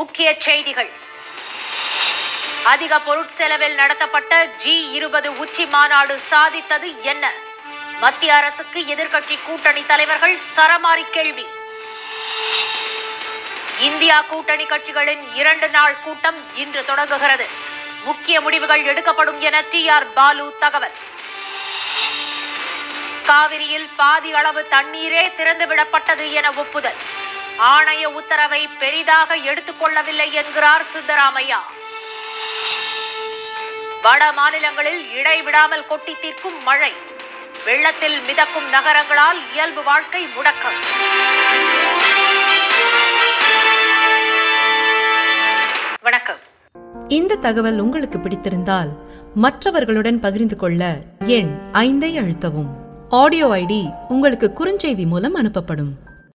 முக்கிய செய்திகள் அதிக பொருட்செலவில் நடத்தப்பட்ட ஜி இருபது உச்சி மாநாடு சாதித்தது என்ன மத்திய அரசுக்கு எதிர்க்கட்சி கூட்டணி தலைவர்கள் சரமாரி கேள்வி இந்தியா கூட்டணி கட்சிகளின் இரண்டு நாள் கூட்டம் இன்று தொடங்குகிறது முக்கிய முடிவுகள் எடுக்கப்படும் என டி ஆர் பாலு தகவல் காவிரியில் பாதி அளவு தண்ணீரே திறந்துவிடப்பட்டது என ஒப்புதல் ஆணைய உத்தரவை பெரிதாக எடுத்துக்கொள்ளவில்லை என்கிறார் சித்தராமையா வட மாநிலங்களில் இடைவிடாமல் கொட்டி தீர்க்கும் மழை வெள்ளத்தில் மிதக்கும் நகரங்களால் இயல்பு வாழ்க்கை முடக்கம் வணக்கம் இந்த தகவல் உங்களுக்கு பிடித்திருந்தால் மற்றவர்களுடன் பகிர்ந்து கொள்ள எண் ஐந்தை அழுத்தவும் ஆடியோ ஐடி உங்களுக்கு குறுஞ்செய்தி மூலம் அனுப்பப்படும்